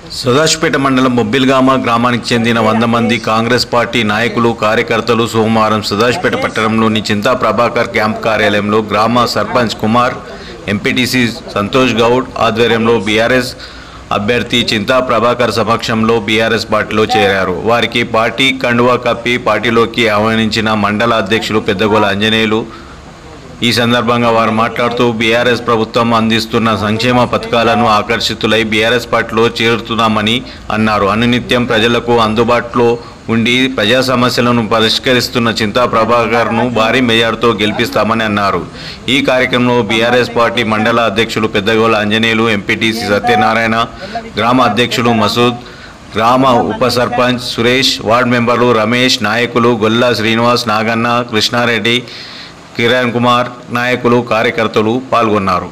సదాశివపేట మండలం బొబ్బిల్గామ గ్రామానికి చెందిన వంద మంది కాంగ్రెస్ పార్టీ నాయకులు కార్యకర్తలు సోమవారం సదాశివపేట పట్టణంలోని చింతా ప్రభాకర్ క్యాంప్ కార్యాలయంలో గ్రామ సర్పంచ్ కుమార్ ఎంపీటీసీ సంతోష్ గౌడ్ ఆధ్వర్యంలో బీఆర్ఎస్ అభ్యర్థి చింతా ప్రభాకర్ సమక్షంలో బీఆర్ఎస్ పార్టీలో చేరారు వారికి పార్టీ కండువా కప్పి పార్టీలోకి ఆహ్వానించిన మండల అధ్యక్షులు పెద్దగోల ఆంజనేయులు ఈ సందర్భంగా వారు మాట్లాడుతూ బీఆర్ఎస్ ప్రభుత్వం అందిస్తున్న సంక్షేమ పథకాలను ఆకర్షితులై బీఆర్ఎస్ పార్టీలో చేరుతున్నామని అన్నారు అనునిత్యం ప్రజలకు అందుబాటులో ఉండి ప్రజా సమస్యలను పరిష్కరిస్తున్న చింతా ప్రభాకర్ను భారీ మెజార్టీతో గెలిపిస్తామని అన్నారు ఈ కార్యక్రమంలో బీఆర్ఎస్ పార్టీ మండల అధ్యక్షులు పెద్దగోల ఆంజనేయులు ఎంపీటీసీ సత్యనారాయణ గ్రామ అధ్యక్షులు మసూద్ గ్రామ ఉప సర్పంచ్ సురేష్ వార్డు మెంబర్లు రమేష్ నాయకులు గొల్లా శ్రీనివాస్ నాగన్న కృష్ణారెడ్డి కిరణ్ కుమార్ నాయకులు కార్యకర్తలు పాల్గొన్నారు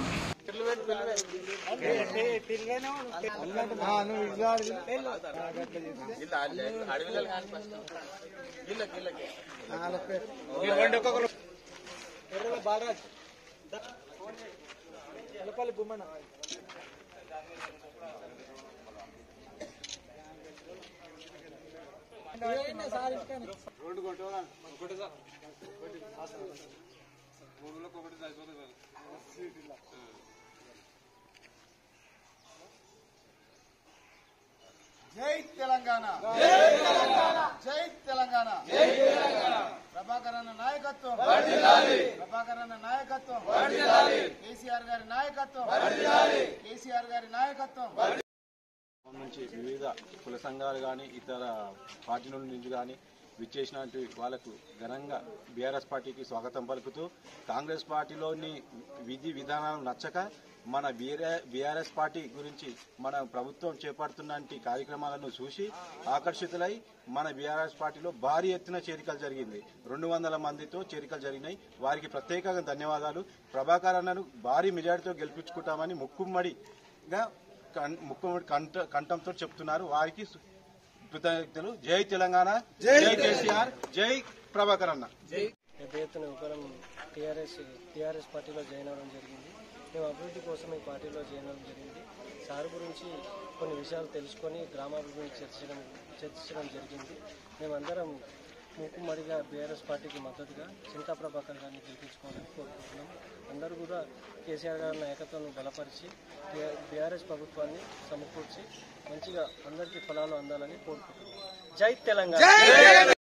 జై తెలంగాణ జై తెలంగాణ ప్రభాకర్ అన్న నాయకత్వం ప్రభాకర్ అన్న నాయకత్వం కేసీఆర్ గారి నాయకత్వం కేసీఆర్ గారి నాయకత్వం నుంచి వివిధ కుల సంఘాలు కానీ ఇతర పార్టీల నుంచి కానీ విచ్చేసినటువంటి వాళ్లకు ఘనంగా బీఆర్ఎస్ పార్టీకి స్వాగతం పలుకుతూ కాంగ్రెస్ పార్టీలోని విధి విధానాలు నచ్చక మన బీఆర్ఎస్ పార్టీ గురించి మన ప్రభుత్వం చేపడుతున్నటువంటి కార్యక్రమాలను చూసి ఆకర్షితులై మన బీఆర్ఎస్ పార్టీలో భారీ ఎత్తున చేరికలు జరిగింది రెండు వందల మందితో చేరికలు జరిగినాయి వారికి ప్రత్యేకంగా ధన్యవాదాలు ప్రభాకర్ అన్నను భారీ మెజార్టీతో గెలిపించుకుంటామని ముక్కుమ్మడిగా కం- ముఖ్యమంత్రి కంఠ కంఠంతో చెప్తున్నారు వారికి సు- కృతజ్ఞతలు జై తెలంగాణ జై కేసీఆర్ జై ప్రభాకర్ అన్న పెద్ద ఎత్తున ఒకరం టీఆర్ఎస్ టీఆర్ఎస్ పార్టీలో జాయిన్ అవ్వడం జరిగింది మేము అభివృద్ధి కోసం ఈ పార్టీలో జాయిన్ అవ్వడం జరిగింది సార్ గురించి కొన్ని విషయాలు తెలుసుకొని గ్రామాభివృద్ధి గురించి చర్చించడం చర్చించడం జరిగింది మేమందరం మూకుమ్మడిగా బీఆర్ఎస్ పార్టీకి మద్దతుగా చింతా ప్రభాకర్ గారిని గెలిపించుకోవాలని కోరుకుంటున్నాం అందరూ కూడా కేసీఆర్ గారి నాయకత్వాన్ని బలపరిచి బీఆర్ఎస్ ప్రభుత్వాన్ని సమకూర్చి మంచిగా అందరికీ ఫలాలు అందాలని కోరుకుంటున్నాం జై తెలంగాణ